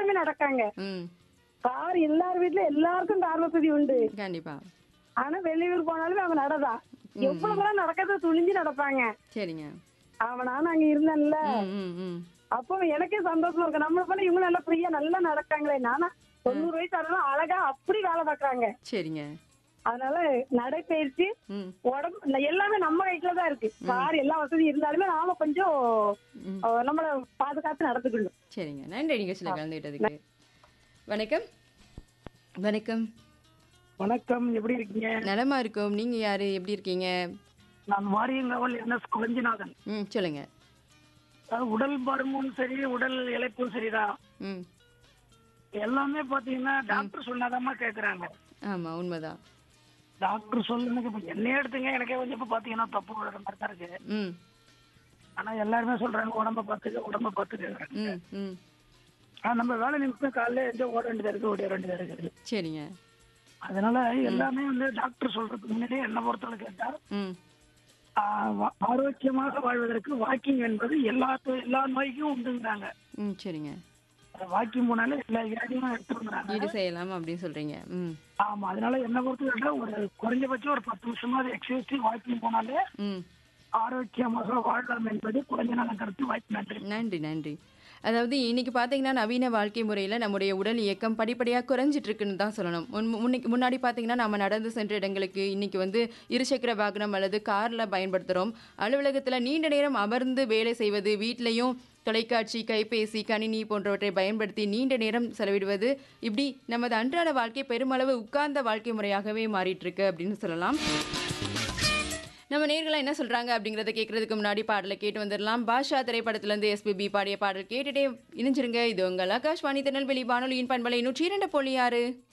எல்லாருமே நடக்காங்க ம் கார் எல்லார் வீட்ல எல்லாருக்கும் கார் வசதி உண்டு கண்டிப்பா ஆனா வெளியூர் போனாலுமே அவங்க நடதான் எவ்வளவு நடக்கிறத துணிஞ்சு நடப்பாங்க சரிங்க அவன் நானும் அங்க இருந்தேன்ல ம் ம் ம் அப்போ எனக்கே சந்தோஷமா இருக்கு நம்மள பண்ண இவங்க நல்லா ஃப்ரீயா நல்லா நடக்காங்களே நானா தொண்ணூறு வயசு ஆனாலும் அழகா அப்படி வேலை பார்க்கறாங்க சரிங்க அதனால நடைப்பயிற்சி ம் உடம்பு எல்லாமே நம்ம கையில தான் இருக்கு கார் எல்லா வசதியும் இருந்தாலுமே நாம கொஞ்சம் ம். அஹ், நம்மள பாதுகாத்து நடந்துக்கணும் சரிங்க நன்றி நிகழ்ச்சியில் கலந்துக்கிட்டதுக்கு வணக்கம் வணக்கம் வணக்கம் எப்படி இருக்கீங்க நலமா இருக்கோம் நீங்க யாரு எப்படி இருக்கீங்க நான் வாரியங்கவல் என் எஸ் குலஞ்சிநாதன் ம் சொல்லுங்க அதாவது உடல் பருமும் சரி உடல் இழைப்பும் சரிதான் ம் எல்லாமே பாத்தீங்கன்னா டாக்டர் சொன்னாதாம்மா கேக்குறாங்க ஆமா உண்மைதான் டாக்டர் சொல்லுங்க இப்ப என்னையே எடுத்துங்க எனக்கே வந்து இப்ப பாத்தீங்கன்னா தப்பு விழுற மாதிரி தான் இருக்கு ம் ஆனா எல்லாருமே சொல்றாங்க உடம்ப பாத்துக்க உடம்ப பாத்துக்க ம் ம் ஆனா நம்ம வேலை நிமிஷம் காலையில எந்த ஓட வேண்டியதா இருக்கு ஓட வேண்டியதா இருக்குது சரிங்க அதனால எல்லாமே வந்து டாக்டர் சொல்றதுக்கு முன்னாடியே என்ன பொறுத்தவரை கேட்டா ம் ஆஹ் வா- ஆரோக்கியமாக வாழ்வதற்கு வாக்கிங் என்பது எல்லா எல்லா நோய்க்கும் உண்டுங்கிறாங்க ம் சரிங்க வாக்கிங் போனாலே எல்லா வியாதியும் எடுத்துருந்தாங்க ஈடு செய்யலாம் அப்படின்னு சொல்றீங்க ம் ஆமா அதனால என்ன பொறுத்தவரை ஒரு குறைஞ்சபட்சம் ஒரு பத்து நிமிஷமாவது எக்ஸசைஸ் வாக்கிங் போனாலே ம் ஆரோக்கியமாக வாழலாம் என்பது குறைஞ்ச நாள் கருத்து வாய்ப்பு நன்றி நன்றி நன்றி அதாவது இன்னைக்கு பார்த்தீங்கன்னா நவீன வாழ்க்கை முறையில் நம்முடைய உடல் இயக்கம் படிப்படியாக குறைஞ்சிட்டு இருக்குன்னு தான் சொல்லணும் முன் முன்னைக்கு முன்னாடி பார்த்தீங்கன்னா நம்ம நடந்து சென்ற இடங்களுக்கு இன்னைக்கு வந்து இருசக்கர வாகனம் அல்லது காரில் பயன்படுத்துகிறோம் அலுவலகத்தில் நீண்ட நேரம் அமர்ந்து வேலை செய்வது வீட்லேயும் தொலைக்காட்சி கைபேசி கணினி போன்றவற்றை பயன்படுத்தி நீண்ட நேரம் செலவிடுவது இப்படி நமது அன்றாட வாழ்க்கை பெருமளவு உட்கார்ந்த வாழ்க்கை முறையாகவே மாறிட்டு இருக்கு அப்படின்னு சொல்லலாம் நம்ம நேர்களா என்ன சொல்றாங்க அப்படிங்கறத கேட்கறதுக்கு முன்னாடி பாடலை கேட்டு வந்துடலாம் பாஷா திரைப்படத்துல இருந்து எஸ்பிபி பாடிய பாடல் கேட்டுட்டே இணைஞ்சிருங்க இது உங்கள் ஆகாஷ்வாணி திருநெல்வேலி வானொலியின் பண்பலை நூற்றி இரண்டு புள்ளி ஆறு